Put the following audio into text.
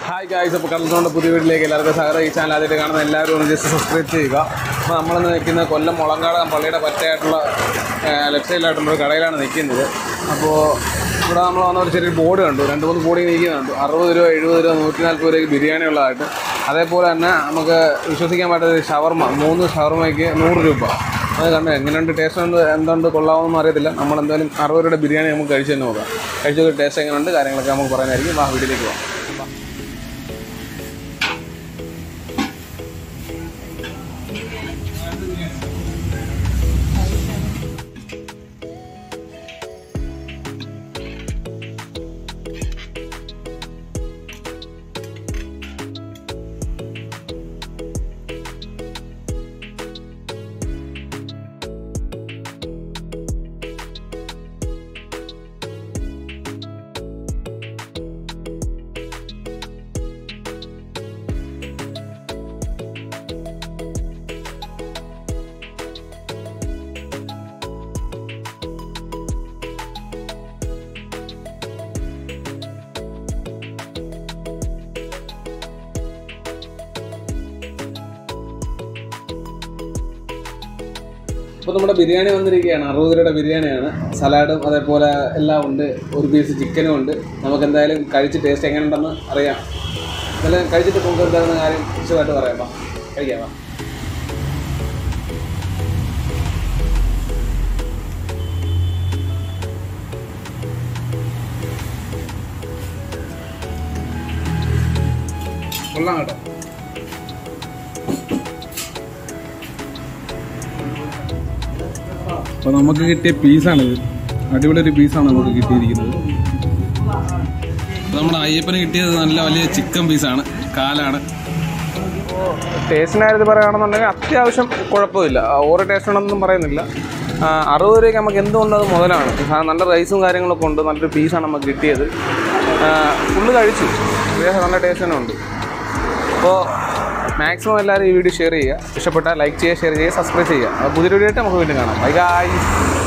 hi guys അപ്പോൾ കടൽത്തോണ്ട് പുതിയ വീട്ടിലേക്ക് എല്ലാവർക്കും സ്വാഗതം ഈ ചാനൽ ആദ്യമായിട്ട് കാണുന്ന എല്ലാവരും ഒന്ന് ജസ്റ്റ് സബ്സ്ക്രൈബ് ചെയ്യുക അപ്പോൾ നമ്മളിന്ന് നിൽക്കുന്നത് കൊല്ലം മുളങ്കാട് പള്ളിയുടെ പറ്റയായിട്ടുള്ള ലെഫ്റ്റ് സൈഡിലായിട്ടുള്ള ഒരു കടയിലാണ് നിൽക്കുന്നത് അപ്പോൾ ഇവിടെ നമ്മൾ വന്ന ഒരു ചെറിയ ബോർഡ് കണ്ടു രണ്ട് മൂന്ന് ബോർഡ് നിൽക്കുന്നുണ്ട് അറുപത് രൂപ എഴുപത് രൂപ നൂറ്റി നാൽപ്പത് രൂപയ്ക്ക് ബിരിയാണി ഉള്ളതായിട്ട് അതേപോലെ തന്നെ നമുക്ക് വിശ്വസിക്കാൻ പറ്റാത്ത ഒരു ഷവർമ മൂന്ന് ഷവർമയ്ക്ക് നൂറ് രൂപ അത് കണ്ടു എങ്ങനെയുണ്ട് ടേസ്റ്റ് ഉണ്ട് എന്തുണ്ട് കൊള്ളാമെന്നൊന്നും അറിയത്തില്ല നമ്മൾ എന്തായാലും അറുപത് രൂപയുടെ ബിരിയാണി നമുക്ക് കഴിച്ചു തന്നെ നോക്കാം കഴിച്ചൊക്കെ ടേസ്റ്റ് എങ്ങനെയുണ്ട് കാര്യങ്ങളൊക്കെ നമുക്ക് പറയാനായിരിക്കും വാ വീട്ടിലേക്ക് പോകാം ഇപ്പോൾ നമ്മുടെ ബിരിയാണി വന്നിരിക്കുകയാണ് അറുപത് രൂപയുടെ ബിരിയാണിയാണ് സലാഡും അതേപോലെ എല്ലാം ഉണ്ട് ഒരു പീസ് ചിക്കനും ഉണ്ട് നമുക്ക് എന്തായാലും കഴിച്ച് ടേസ്റ്റ് എങ്ങനെയുണ്ടെന്ന് അറിയാം എന്തായാലും കഴിച്ചിട്ട് നമുക്ക് എന്താണെന്ന് കാര്യം വിശദമായിട്ട് പറയാം വാ കഴിക്കാം വാ കൊള്ളാം കേട്ടോ അപ്പോൾ നമുക്ക് കിട്ടിയ പീസാണിത് അടിപൊളി ഒരു പീസാണ് നമുക്ക് കിട്ടിയിരിക്കുന്നത് നമ്മുടെ അയ്യപ്പന് കിട്ടിയത് നല്ല വലിയ ചിക്കൻ പീസാണ് കാലാണ് ടേസ്റ്റിൻ്റെ കാര്യത്തിൽ പറയുകയാണെന്നുണ്ടെങ്കിൽ അത്യാവശ്യം കുഴപ്പമില്ല ആ, ഓരോ ടേസ്റ്റ് ഉണ്ടെന്നൊന്നും പറയുന്നില്ല ആ, അറുപത് രൂപയ്ക്ക് നമുക്ക് എന്തുകൊണ്ട് അത് മുതലാണ് കാരണം നല്ല റൈസും കാര്യങ്ങളൊക്കെ ഉണ്ട് നല്ലൊരു പീസാണ് നമുക്ക് കിട്ടിയത് ഫുള്ള് കഴിച്ചു അത്യാവശ്യം നല്ല ടേസ്റ്റ് തന്നെ ഉണ്ട് അപ്പോൾ മാക്സിമം എല്ലാവരും ഈ വീഡിയോ ഷെയർ ചെയ്യുക ഇഷ്ടപ്പെട്ടാൽ ലൈക്ക് ചെയ്യുക ഷെയർ ചെയ്യുക സബ്സ്ക്രൈബ് ചെയ്യുക അപ്പോൾ പുതിയൊരു വീഡിയോ ആയിട്ട് നമുക്ക് വീണ്ടും കാണാം ബൈ ഗായ്സ്